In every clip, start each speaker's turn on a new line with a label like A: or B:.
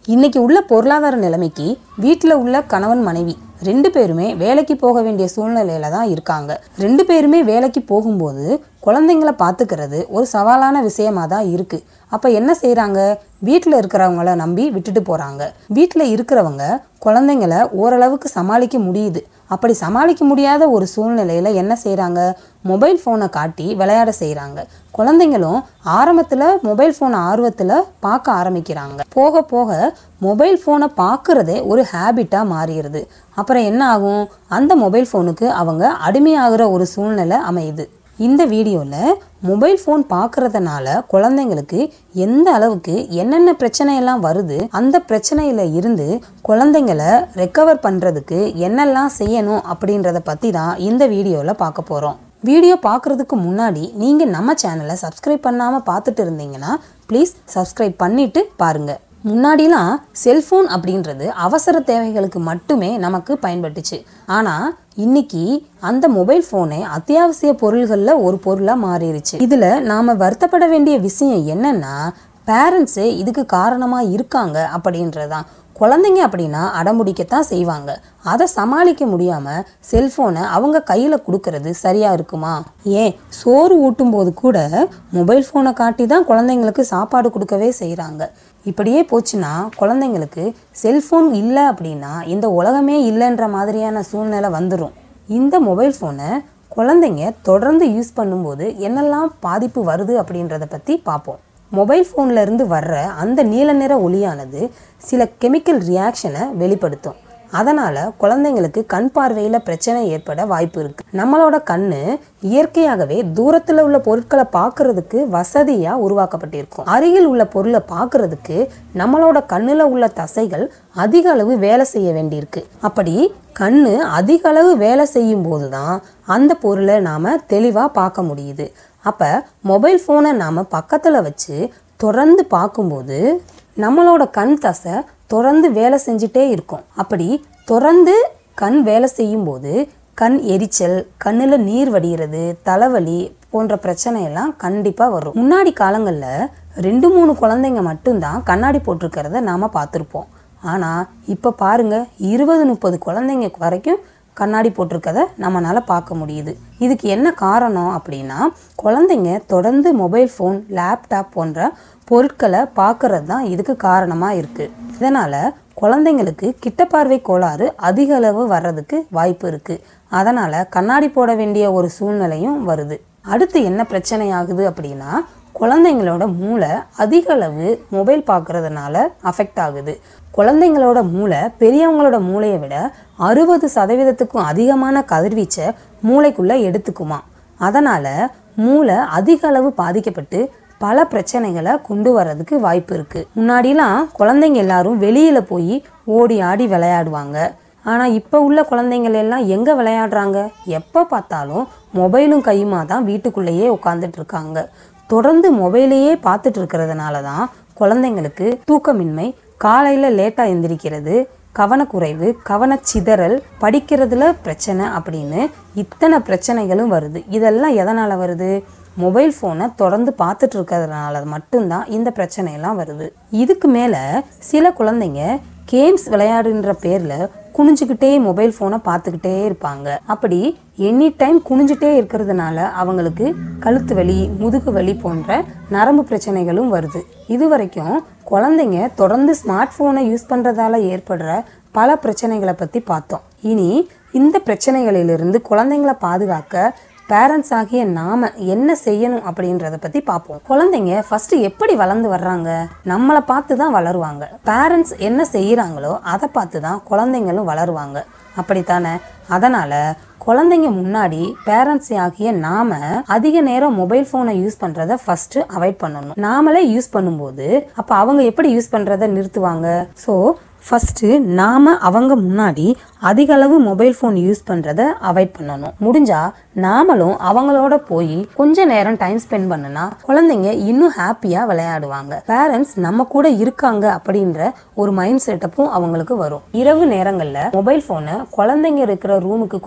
A: இன்னைக்கு உள்ள பொருளாதார நிலைமைக்கு வீட்டில் உள்ள கணவன் மனைவி ரெண்டு பேருமே வேலைக்கு போக வேண்டிய சூழ்நிலையில தான் இருக்காங்க ரெண்டு பேருமே வேலைக்கு போகும்போது குழந்தைங்கள பார்த்துக்கிறது ஒரு சவாலான விஷயமா தான் இருக்கு அப்போ என்ன செய்கிறாங்க வீட்டில் இருக்கிறவங்கள நம்பி விட்டுட்டு போகிறாங்க வீட்டில் இருக்கிறவங்க குழந்தைங்கள ஓரளவுக்கு சமாளிக்க முடியுது அப்படி சமாளிக்க முடியாத ஒரு சூழ்நிலையில் என்ன செய்கிறாங்க மொபைல் ஃபோனை காட்டி விளையாட செய்கிறாங்க குழந்தைங்களும் ஆரம்பத்தில் மொபைல் ஃபோன் ஆர்வத்தில் பார்க்க ஆரம்பிக்கிறாங்க போக போக மொபைல் ஃபோனை பார்க்குறதே ஒரு ஹேபிட்டாக மாறிடுது அப்புறம் என்ன ஆகும் அந்த மொபைல் ஃபோனுக்கு அவங்க அடிமையாகிற ஒரு சூழ்நிலை அமையுது இந்த வீடியோவில் மொபைல் ஃபோன் பார்க்கறதுனால குழந்தைங்களுக்கு எந்த அளவுக்கு என்னென்ன பிரச்சனையெல்லாம் வருது அந்த பிரச்சனையில இருந்து குழந்தைங்களை ரெக்கவர் பண்ணுறதுக்கு என்னெல்லாம் செய்யணும் அப்படின்றத பற்றி தான் இந்த வீடியோவில் பார்க்க போகிறோம் வீடியோ பார்க்குறதுக்கு முன்னாடி நீங்கள் நம்ம சேனலை சப்ஸ்கிரைப் பண்ணாமல் பார்த்துட்டு இருந்தீங்கன்னா ப்ளீஸ் சப்ஸ்கிரைப் பண்ணிவிட்டு பாருங்கள் முன்னாடிலாம் செல்ஃபோன் அப்படின்றது அவசர தேவைகளுக்கு மட்டுமே நமக்கு பயன்பட்டுச்சு ஆனால் இன்னைக்கு அந்த மொபைல் ஃபோனே அத்தியாவசிய பொருள்களில் ஒரு பொருளாக மாறிடுச்சு இதில் நாம் வருத்தப்பட வேண்டிய விஷயம் என்னன்னா பேரண்ட்ஸே இதுக்கு காரணமாக இருக்காங்க அப்படின்றதான் குழந்தைங்க அப்படின்னா அடம்பிடிக்கத்தான் செய்வாங்க அதை சமாளிக்க முடியாமல் செல்ஃபோனை அவங்க கையில் கொடுக்கறது சரியாக இருக்குமா ஏன் சோறு ஊட்டும் போது கூட மொபைல் ஃபோனை காட்டி தான் குழந்தைங்களுக்கு சாப்பாடு கொடுக்கவே செய்கிறாங்க இப்படியே போச்சுன்னா குழந்தைங்களுக்கு செல்ஃபோன் இல்லை அப்படின்னா இந்த உலகமே இல்லைன்ற மாதிரியான சூழ்நிலை வந்துடும் இந்த மொபைல் ஃபோனை குழந்தைங்க தொடர்ந்து யூஸ் பண்ணும்போது என்னெல்லாம் பாதிப்பு வருது அப்படின்றத பற்றி பார்ப்போம் மொபைல் ஃபோன்ல இருந்து வர்ற அந்த நீல நிற ஒளியானது சில கெமிக்கல் ரியாக்ஷனை வெளிப்படுத்தும் அதனால் குழந்தைங்களுக்கு கண் பார்வையில் பிரச்சனை ஏற்பட வாய்ப்பு இருக்கு நம்மளோட கண்ணு இயற்கையாகவே தூரத்தில் உள்ள பொருட்களை பார்க்கறதுக்கு வசதியாக உருவாக்கப்பட்டிருக்கும் அருகில் உள்ள பொருளை பார்க்கறதுக்கு நம்மளோட கண்ணில் உள்ள தசைகள் அதிக அளவு வேலை செய்ய வேண்டியிருக்கு அப்படி கண்ணு அதிக அளவு வேலை செய்யும் போது தான் அந்த பொருளை நாம் தெளிவாக பார்க்க முடியுது அப்போ மொபைல் ஃபோனை நாம் பக்கத்தில் வச்சு தொடர்ந்து பார்க்கும்போது நம்மளோட கண் தசை தொடர்ந்து வேலை செஞ்சுட்டே இருக்கும் அப்படி தொடர்ந்து கண் வேலை செய்யும்போது கண் எரிச்சல் கண்ணில் நீர் வடிகிறது தலைவலி போன்ற பிரச்சனையெல்லாம் கண்டிப்பாக வரும் முன்னாடி காலங்களில் ரெண்டு மூணு குழந்தைங்க மட்டும்தான் கண்ணாடி போட்டிருக்கிறத நாம் பார்த்துருப்போம் ஆனால் இப்போ பாருங்க இருபது முப்பது குழந்தைங்க வரைக்கும் கண்ணாடி போட்டிருக்கத நம்மளால் பார்க்க முடியுது இதுக்கு என்ன காரணம் அப்படின்னா குழந்தைங்க தொடர்ந்து மொபைல் ஃபோன் லேப்டாப் போன்ற பொருட்களை பார்க்கறது தான் இதுக்கு காரணமாக இருக்குது இதனால் குழந்தைங்களுக்கு கிட்ட பார்வை கோளாறு அதிக அளவு வர்றதுக்கு வாய்ப்பு இருக்குது அதனால் கண்ணாடி போட வேண்டிய ஒரு சூழ்நிலையும் வருது அடுத்து என்ன பிரச்சனை ஆகுது அப்படின்னா குழந்தைங்களோட மூளை அதிக அளவு மொபைல் பார்க்கறதுனால அஃபெக்ட் ஆகுது குழந்தைங்களோட மூளை பெரியவங்களோட மூளையை விட அறுபது சதவீதத்துக்கும் அதிகமான கதிர்வீச்சை மூளைக்குள்ளே எடுத்துக்குமா அதனால் மூளை அதிக அளவு பாதிக்கப்பட்டு பல பிரச்சனைகளை கொண்டு வர்றதுக்கு வாய்ப்பு இருக்குது முன்னாடிலாம் குழந்தைங்க எல்லாரும் வெளியில் போய் ஓடி ஆடி விளையாடுவாங்க ஆனால் இப்போ உள்ள குழந்தைங்கள் எல்லாம் எங்கே விளையாடுறாங்க எப்போ பார்த்தாலும் மொபைலும் கையுமா தான் வீட்டுக்குள்ளேயே உட்காந்துட்டு இருக்காங்க தொடர்ந்து மொபைலையே பார்த்துட்டு இருக்கிறதுனால தான் குழந்தைங்களுக்கு தூக்கமின்மை காலையில் லேட்டாக எந்திரிக்கிறது கவனக்குறைவு கவனச்சிதறல் படிக்கிறதுல பிரச்சனை அப்படின்னு இத்தனை பிரச்சனைகளும் வருது இதெல்லாம் எதனால் வருது மொபைல் ஃபோனை தொடர்ந்து பார்த்துட்டு இருக்கிறதுனால மட்டும்தான் இந்த பிரச்சனையெல்லாம் வருது இதுக்கு மேலே சில குழந்தைங்க கேம்ஸ் விளையாடுன்ற பேரில் குனிஞ்சுக்கிட்டே மொபைல் ஃபோனை பார்த்துக்கிட்டே இருப்பாங்க அப்படி எனி டைம் குனிஞ்சிட்டே இருக்கிறதுனால அவங்களுக்கு கழுத்து வலி முதுகு வலி போன்ற நரம்பு பிரச்சனைகளும் வருது இது வரைக்கும் குழந்தைங்க தொடர்ந்து ஸ்மார்ட் ஃபோனை யூஸ் பண்ணுறதால ஏற்படுற பல பிரச்சனைகளை பற்றி பார்த்தோம் இனி இந்த பிரச்சனைகளிலிருந்து குழந்தைங்களை பாதுகாக்க பேரண்ட்ஸ் ஆகிய நாம என்ன செய்யணும் அப்படின்றத பத்தி பார்ப்போம் குழந்தைங்க ஃபர்ஸ்ட் எப்படி வளர்ந்து வர்றாங்க நம்மளை பார்த்து தான் வளருவாங்க பேரண்ட்ஸ் என்ன செய்யறாங்களோ அதை பார்த்து தான் குழந்தைங்களும் வளருவாங்க அப்படித்தானே அதனால குழந்தைங்க முன்னாடி பேரண்ட்ஸ் ஆகிய நாம அதிக நேரம் மொபைல் ஃபோனை யூஸ் பண்றத ஃபர்ஸ்ட் அவாய்ட் பண்ணணும் நாமளே யூஸ் பண்ணும்போது அப்ப அவங்க எப்படி யூஸ் பண்றத நிறுத்துவாங்க ஸோ ஃபஸ்ட்டு நாம் அவங்க முன்னாடி அதிக அளவு மொபைல் ஃபோன் யூஸ் பண்ணுறத அவாய்ட் பண்ணணும் முடிஞ்சா நாமளும் அவங்களோட போய் கொஞ்ச நேரம் டைம் ஸ்பெண்ட் பண்ணுனா குழந்தைங்க இன்னும் ஹாப்பியாக விளையாடுவாங்க பேரண்ட்ஸ் நம்ம கூட இருக்காங்க அப்படின்ற ஒரு மைண்ட் செட்டப்பும் அவங்களுக்கு வரும் இரவு நேரங்களில் மொபைல் ஃபோனை குழந்தைங்க இருக்கிற ரூமுக்கு கொண்டு போகிறத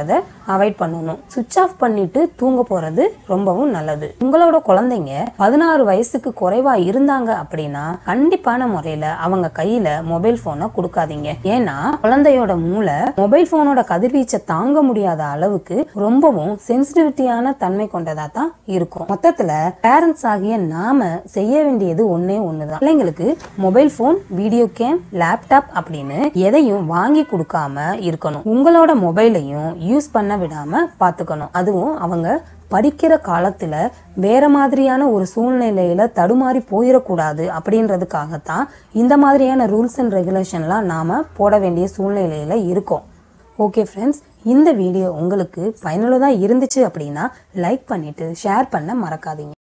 A: பண்ணுறத அவாய்ட் பண்ணணும் சுவிட்ச் ஆஃப் பண்ணிட்டு தூங்க போகிறது ரொம்பவும் நல்லது உங்களோட குழந்தைங்க பதினாறு வயசுக்கு குறைவா இருந்தாங்க அப்படின்னா கண்டிப்பான முறையில் அவங்க கையில் மொபைல் ஃபோனை கொடுக்காதீங்க ஏன்னா குழந்தையோட மூளை மொபைல் ஃபோனோட கதிர்வீச்சை தாங்க முடியாத அளவுக்கு ரொம்பவும் சென்சிட்டிவிட்டியான தன்மை கொண்டதா தான் இருக்கும் மொத்தத்துல பேரண்ட்ஸ் ஆகிய நாம செய்ய வேண்டியது ஒன்னே ஒண்ணுதான் பிள்ளைங்களுக்கு mobile phone video game laptop அப்படின்னு எதையும் வாங்கி கொடுக்காம இருக்கணும் உங்களோட மொபைலையும் யூஸ் பண்ண விடாம பாத்துக்கணும் அதுவும் அவங்க படிக்கிற காலத்துல வேற மாதிரியான ஒரு சூழ்நிலையில தடுமாறி போயிடக்கூடாது அப்படின்றதுக்காகத்தான் இந்த மாதிரியான ரூல்ஸ் அண்ட் ரெகுலேஷன்லாம் நாம போட வேண்டிய சூழ்நிலையில இருக்கோம் ஓகே ஃப்ரெண்ட்ஸ் இந்த வீடியோ உங்களுக்கு பயனுள்ளதாக இருந்துச்சு அப்படின்னா லைக் பண்ணிட்டு ஷேர் பண்ண மறக்காதீங்க